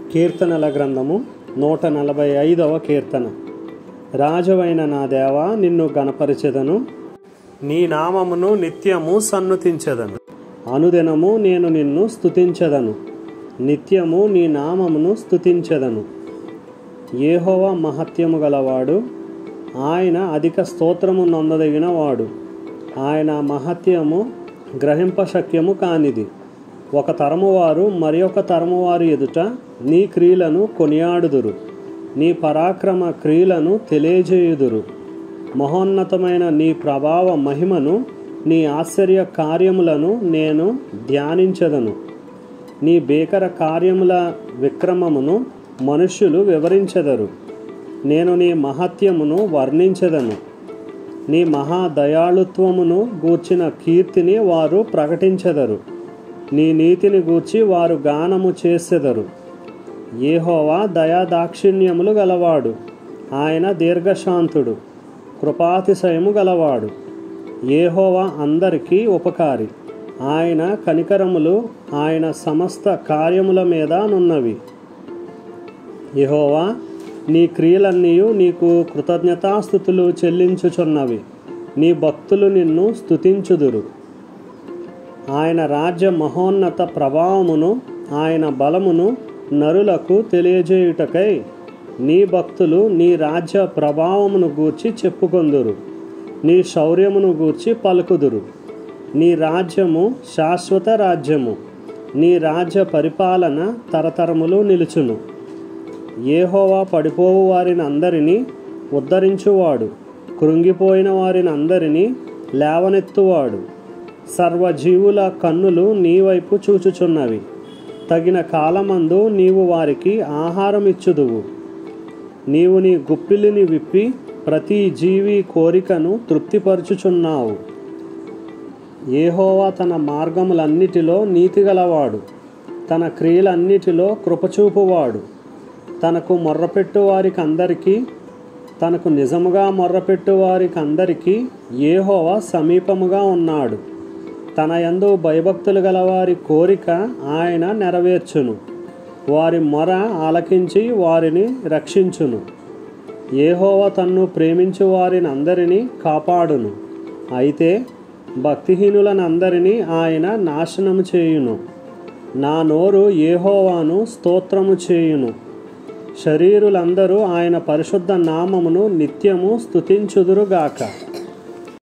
కీర్తనల గ్రంథము నూట నలభై ఐదవ కీర్తన రాజవైన నా దేవా నిన్ను గణపరిచెదను నీ నామమును నిత్యము సన్నుతించెదను అనుదినము నేను నిన్ను స్తుతించెదను నిత్యము నీ నామమును స్తుతించెదను ఏహోవ మహత్యము గలవాడు ఆయన అధిక స్తోత్రము నొందదగిన వాడు ఆయన మహత్యము గ్రహింపశక్యము కానిది ఒక తరము వారు మరి ఒక తరము వారి ఎదుట నీ క్రియలను కొనియాడుదురు నీ పరాక్రమ క్రియలను తెలియజేయుదురు మహోన్నతమైన నీ ప్రభావ మహిమను నీ ఆశ్చర్య కార్యములను నేను ధ్యానించదను నీ భీకర కార్యముల విక్రమమును మనుష్యులు వివరించెదరు నేను నీ మహత్యమును వర్ణించెదను నీ మహాదయాళుత్వమును గూర్చిన కీర్తిని వారు ప్రకటించెదరు నీ నీతిని గూర్చి వారు గానము చేసెదరు ఏహోవా దయాదాక్షిణ్యములు గలవాడు ఆయన దీర్ఘశాంతుడు కృపాతిశయము గలవాడు ఏహోవా అందరికీ ఉపకారి ఆయన కనికరములు ఆయన సమస్త కార్యముల మీద నున్నవి యెహోవా నీ క్రియలన్నీ నీకు కృతజ్ఞతాస్థుతులు చెల్లించుచున్నవి నీ భక్తులు నిన్ను స్తుతించుదురు ఆయన రాజ్య మహోన్నత ప్రభావమును ఆయన బలమును నరులకు తెలియజేయుటకై నీ భక్తులు నీ రాజ్య ప్రభావమును గూర్చి చెప్పుకొందురు నీ శౌర్యమును గూర్చి పలుకుదురు నీ రాజ్యము శాశ్వత రాజ్యము నీ రాజ్య పరిపాలన తరతరములు నిలుచును ఏహోవా పడిపోవు వారిని అందరినీ ఉద్ధరించువాడు కృంగిపోయిన వారిని అందరినీ లేవనెత్తువాడు సర్వజీవుల కన్నులు నీ వైపు చూచుచున్నవి తగిన కాలమందు నీవు వారికి ఆహారం ఇచ్చుదువు నీవు నీ గుప్పిలిని విప్పి ప్రతి జీవి కోరికను తృప్తిపరచుచున్నావు ఏహోవా తన మార్గములన్నిటిలో నీతిగలవాడు తన క్రియలన్నిటిలో కృపచూపువాడు తనకు మొర్రపెట్టు వారికి అందరికీ తనకు నిజముగా మొర్రపెట్టు వారికి అందరికీ ఏహోవా సమీపముగా ఉన్నాడు తన యందు భయభక్తులు గల వారి కోరిక ఆయన నెరవేర్చును వారి మొర ఆలకించి వారిని రక్షించును ఏహోవ తన్ను ప్రేమించు వారిని అందరినీ కాపాడును అయితే భక్తిహీనులనందరినీ ఆయన నాశనము చేయును నా నోరు ఏహోవాను స్తోత్రము చేయును శరీరులందరూ ఆయన పరిశుద్ధ నామమును నిత్యము స్తుతించుదురుగాక